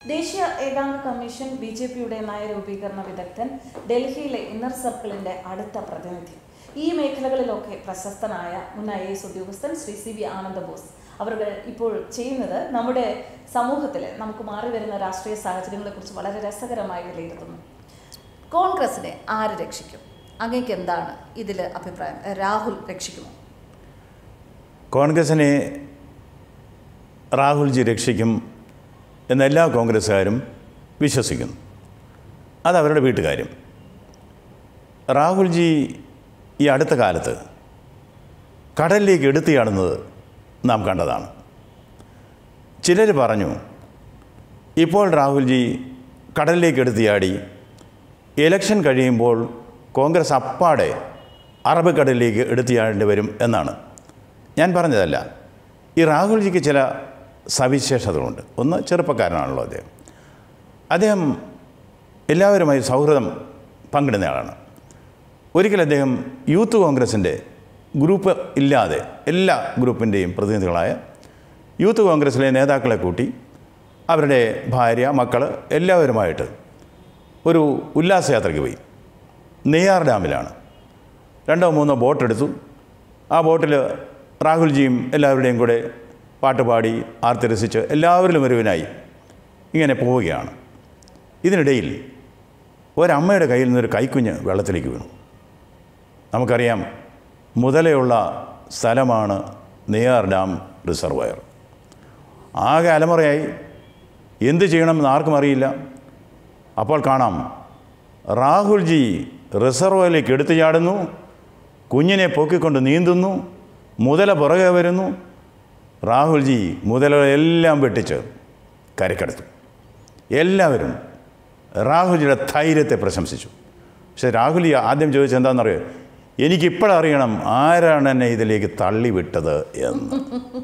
ദേശീയ ഏകാംഗ commission B J പിയുടെ നയരൂപീകരണ വിദഗ്ധൻ ഡൽഹിയിലെ ഇന്നർ സർക്കിളിന്റെ അടുത്ത പ്രതിനിധി ഈ മേഖലകളിലൊക്കെ പ്രശസ്തനായ മുൻ ഐ എസ് ഉദ്യോഗസ്ഥൻ ശ്രീ സി വി ആനന്ദ ബോസ് അവർ ഇപ്പോൾ ചെയ്യുന്നത് നമ്മുടെ സമൂഹത്തിൽ നമുക്ക് മാറി വരുന്ന രാഷ്ട്രീയ സാഹചര്യങ്ങളെക്കുറിച്ച് വളരെ രസകരമായി വിലയിരുത്തുന്നു കോൺഗ്രസിനെ ആര് രക്ഷിക്കും അങ്ങേക്ക് എന്താണ് ഇതിൽ അഭിപ്രായം രാഹുൽ രക്ഷിക്കുമോ കോൺഗ്രസിനെ രാഹുൽജി രക്ഷിക്കും എന്ന് എല്ലാ കോൺഗ്രസ്സുകാരും വിശ്വസിക്കുന്നു അത് അവരുടെ വീട്ടുകാരും രാഹുൽജി ഈ അടുത്ത കാലത്ത് കടലിലേക്ക് എടുത്തിയാടുന്നത് നാം കണ്ടതാണ് ചിലർ പറഞ്ഞു ഇപ്പോൾ രാഹുൽജി കടലിലേക്ക് എടുത്തിയാടി ഇലക്ഷൻ കഴിയുമ്പോൾ കോൺഗ്രസ് അപ്പാടെ അറബിക്കടലിലേക്ക് എടുത്തിയാടേണ്ടി വരും എന്നാണ് ഞാൻ പറഞ്ഞതല്ല ഈ രാഹുൽജിക്ക് ചില സവിശേഷതകളുണ്ട് ഒന്ന് ചെറുപ്പക്കാരനാണല്ലോ അദ്ദേഹം അദ്ദേഹം എല്ലാവരുമായി സൗഹൃദം പങ്കിടുന്നയാളാണ് ഒരിക്കൽ അദ്ദേഹം യൂത്ത് കോൺഗ്രസിൻ്റെ ഗ്രൂപ്പ് ഇല്ലാതെ എല്ലാ ഗ്രൂപ്പിൻ്റെയും പ്രതിനിധികളായ യൂത്ത് കോൺഗ്രസ്സിലെ നേതാക്കളെ കൂട്ടി അവരുടെ ഭാര്യ മക്കൾ എല്ലാവരുമായിട്ട് ഒരു ഉല്ലാസയാത്രയ്ക്ക് പോയി നെയ്യാർ ഡാമിലാണ് രണ്ടോ മൂന്നോ ബോട്ട് എടുത്തു ആ ബോട്ടിൽ രാഹുൽജിയും എല്ലാവരുടെയും കൂടെ പാട്ടുപാടി ആർത്തിരസിച്ച് എല്ലാവരിലും ഒരുവനായി ഇങ്ങനെ പോവുകയാണ് ഇതിനിടയിൽ ഒരമ്മയുടെ കയ്യിൽ നിന്നൊരു കൈക്കുഞ്ഞ് വെള്ളത്തിലേക്ക് വീണു നമുക്കറിയാം മുതലയുള്ള സ്ഥലമാണ് നെയ്യാർ ഡാം റിസർവയർ ആകെ അലമുറയായി എന്ത് ചെയ്യണമെന്ന് ആർക്കും അറിയില്ല അപ്പോൾ കാണാം രാഹുൽജി റിസർവറിലേക്ക് എടുത്തു ചാടുന്നു കുഞ്ഞിനെ പൊക്കിക്കൊണ്ട് നീന്തുന്നു മുതല പുറകെ വരുന്നു രാഹുൽജി മുതലകളെല്ലാം വെട്ടിച്ച് കരക്കെടുത്തു എല്ലാവരും രാഹുൽജിയുടെ ധൈര്യത്തെ പ്രശംസിച്ചു പക്ഷേ രാഹുൽ ആദ്യം ചോദിച്ചത് എന്താണെന്നറിയോ എനിക്കിപ്പോഴറിയണം ആരാണ് എന്നെ ഇതിലേക്ക് തള്ളിവിട്ടത് എന്ന്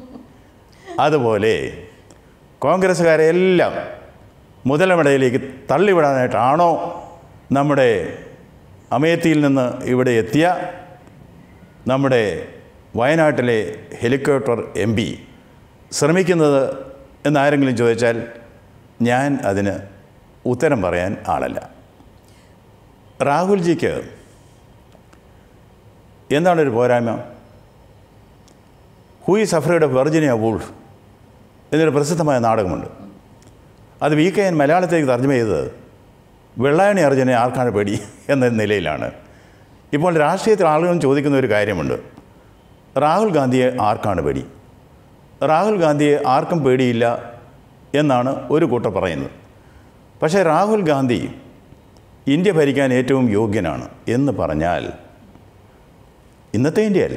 അതുപോലെ കോൺഗ്രസ്സുകാരെ എല്ലാം മുതലമടയിലേക്ക് തള്ളിവിടാനായിട്ടാണോ നമ്മുടെ അമേത്തിയിൽ നിന്ന് ഇവിടെ എത്തിയ നമ്മുടെ വയനാട്ടിലെ ഹെലികോപ്റ്റർ എം പി ശ്രമിക്കുന്നത് എന്നാരെങ്കിലും ചോദിച്ചാൽ ഞാൻ അതിന് ഉത്തരം പറയാൻ ആളല്ല രാഹുൽജിക്ക് എന്താണ് ഒരു പോരായ്മ who is afraid of Virginia Woolf എന്നൊരു പ്രസിദ്ധമായ നാടകമുണ്ട് അത് വി കെ എൻ മലയാളത്തിലേക്ക് തർജ്ജമ ചെയ്തത് വെള്ളായണി അർജുനെ ആർക്കാണ് പേടി എന്ന നിലയിലാണ് ഇപ്പോൾ രാഷ്ട്രീയത്തിൽ ആളുകളും ചോദിക്കുന്ന ഒരു കാര്യമുണ്ട് രാഹുൽ ഗാന്ധിയെ ആർക്കാണ് പേടി രാഹുൽ ഗാന്ധിയെ ആർക്കും പേടിയില്ല എന്നാണ് ഒരു കൂട്ടർ പറയുന്നത് പക്ഷേ രാഹുൽ ഗാന്ധി ഇന്ത്യ ഭരിക്കാൻ ഏറ്റവും യോഗ്യനാണ് എന്ന് പറഞ്ഞാൽ ഇന്നത്തെ ഇന്ത്യയല്ല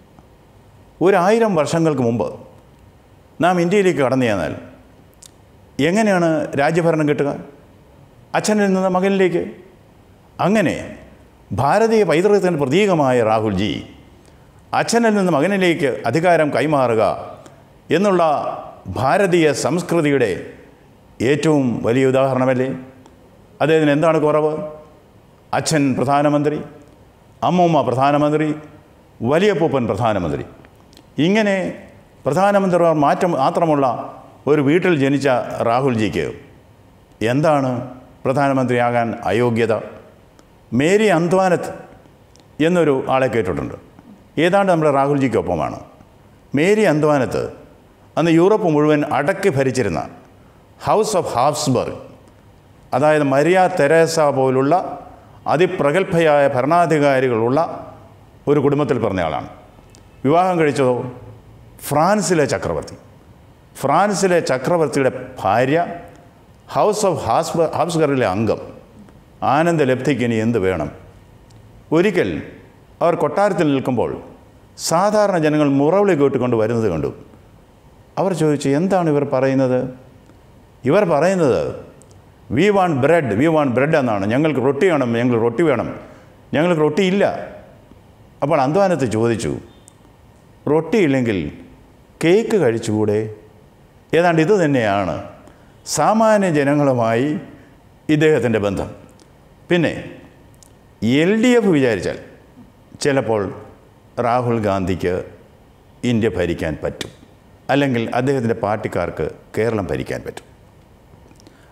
ഒരായിരം വർഷങ്ങൾക്ക് മുമ്പ് നാം ഇന്ത്യയിലേക്ക് കടന്നു ചെന്നാൽ എങ്ങനെയാണ് രാജ്യഭരണം കിട്ടുക അച്ഛനിൽ നിന്ന് മകനിലേക്ക് അങ്ങനെ ഭാരതീയ പൈതൃകത്തിൻ്റെ പ്രതീകമായ രാഹുൽജി അച്ഛനിൽ നിന്ന് മകനിലേക്ക് അധികാരം കൈമാറുക എന്നുള്ള ഭാരതീയ സംസ്കൃതിയുടെ ഏറ്റവും വലിയ ഉദാഹരണമല്ലേ അദ്ദേഹത്തിന് എന്താണ് കുറവ് അച്ഛൻ പ്രധാനമന്ത്രി അമ്മൂമ്മ പ്രധാനമന്ത്രി വലിയപ്പൂപ്പൻ പ്രധാനമന്ത്രി ഇങ്ങനെ പ്രധാനമന്ത്രിമാർ മാറ്റം മാത്രമുള്ള ഒരു വീട്ടിൽ ജനിച്ച രാഹുൽജിക്ക് എന്താണ് പ്രധാനമന്ത്രിയാകാൻ അയോഗ്യത മേരി അന്ത്വാനത്ത് എന്നൊരു ആളെ കേട്ടിട്ടുണ്ട് ഏതാണ്ട് നമ്മുടെ രാഹുൽജിക്കൊപ്പമാണ് മേരി അന്ത്വാനത്ത് അന്ന് യൂറോപ്പ് മുഴുവൻ അടക്കി ഭരിച്ചിരുന്ന ഹൗസ് ഓഫ് ഹാബ്സ്ബർഗ് അതായത് മരിയ തെരേസ പോലുള്ള അതിപ്രഗത്ഭയായ ഭരണാധികാരികളുള്ള ഒരു കുടുംബത്തിൽ പറഞ്ഞയാളാണ് വിവാഹം കഴിച്ചതോ ഫ്രാൻസിലെ ചക്രവർത്തി ഫ്രാൻസിലെ ചക്രവർത്തിയുടെ ഭാര്യ ഹൗസ് ഓഫ് ഹാസ്ബ ഹാബ്സ്ബർഗിലെ അംഗം ആനന്ദലബ്ധിക്ക് ഇനി എന്ത് വേണം ഒരിക്കൽ അവർ കൊട്ടാരത്തിൽ നിൽക്കുമ്പോൾ സാധാരണ ജനങ്ങൾ മുറവിളി കേട്ടുകൊണ്ട് വരുന്നത് കണ്ടു അവർ ചോദിച്ചു എന്താണ് ഇവർ പറയുന്നത് ഇവർ പറയുന്നത് we want bread we want bread എന്നാണ് ഞങ്ങൾക്ക് റൊട്ടി വേണം ഞങ്ങൾക്ക് റൊട്ടി വേണം ഞങ്ങൾക്ക് റൊട്ടി ഇല്ല അപ്പോൾ അന്ത്വാനത്ത് ചോദിച്ചു റൊട്ടി ഇല്ലെങ്കിൽ കേക്ക് കഴിച്ചുകൂടെ ഏതാണ്ട് ഇത് തന്നെയാണ് സാമാന്യ ജനങ്ങളുമായി ഇദ്ദേഹത്തിൻ്റെ ബന്ധം പിന്നെ എൽ ഡി എഫ് വിചാരിച്ചാൽ ചിലപ്പോൾ രാഹുൽ ഗാന്ധിക്ക് ഇന്ത്യ ഭരിക്കാൻ പറ്റും അല്ലെങ്കിൽ അദ്ദേഹത്തിൻ്റെ പാർട്ടിക്കാർക്ക് കേരളം ഭരിക്കാൻ പറ്റും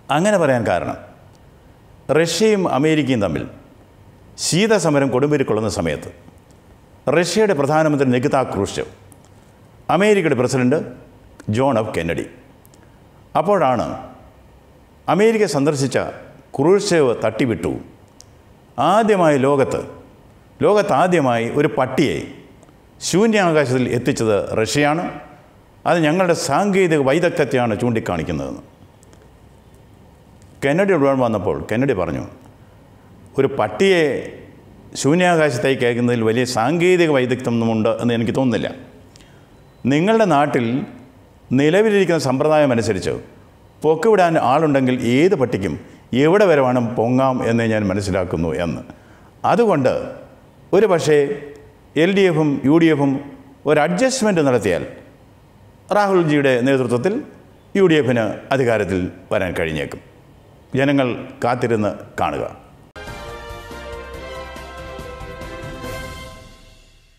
അങ്ങനെ പറയാൻ കാരണം റഷ്യയും അമേരിക്കയും തമ്മിൽ ശീതസമരം കൊടുമ്പിരിക്കൊള്ളുന്ന സമയത്ത് റഷ്യയുടെ പ്രധാനമന്ത്രി നികിത ക്രൂഷവ് അമേരിക്കയുടെ പ്രസിഡന്റ് ജോൺ എഫ് കെന്നഡി അപ്പോഴാണ് അമേരിക്ക സന്ദർശിച്ച ക്രൂഷവ് തട്ടിവിട്ടു ആദ്യമായി ലോകത്ത് ലോകത്താദ്യമായി ഒരു പട്ടിയെ ശൂന്യാകാശത്തിൽ എത്തിച്ചത് റഷ്യയാണ് അത് ഞങ്ങളുടെ സാങ്കേതിക വൈദഗ്ധ്യത്തെയാണ് ചൂണ്ടിക്കാണിക്കുന്നതെന്ന് കെന്നഡി ഉടൻ വന്നപ്പോൾ കെന്നഡി പറഞ്ഞു ഒരു പട്ടിയെ ശൂന്യാകാശത്തേക്ക് അയക്കുന്നതിൽ വലിയ സാങ്കേതിക വൈദഗ്ധ്യമൊന്നുമുണ്ട് എന്ന് എനിക്ക് തോന്നുന്നില്ല നിങ്ങളുടെ നാട്ടിൽ നിലവിലിരിക്കുന്ന സമ്പ്രദായം അനുസരിച്ച് പൊക്കിവിടാൻ ആളുണ്ടെങ്കിൽ ഏത് പട്ടിക്കും എവിടെ വരെ വേണം പൊങ്ങാം എന്ന് ഞാൻ മനസ്സിലാക്കുന്നു എന്ന് അതുകൊണ്ട് ഒരു പക്ഷേ എൽ ഡി എഫും യു ഡി എഫും ഒരു അഡ്ജസ്റ്റ്മെൻറ്റ് നടത്തിയാൽ രാഹുൽജിയുടെ നേതൃത്വത്തിൽ യു ഡി എഫിന് അധികാരത്തിൽ വരാൻ കഴിഞ്ഞേക്കും ജനങ്ങൾ കാത്തിരുന്ന് കാണുക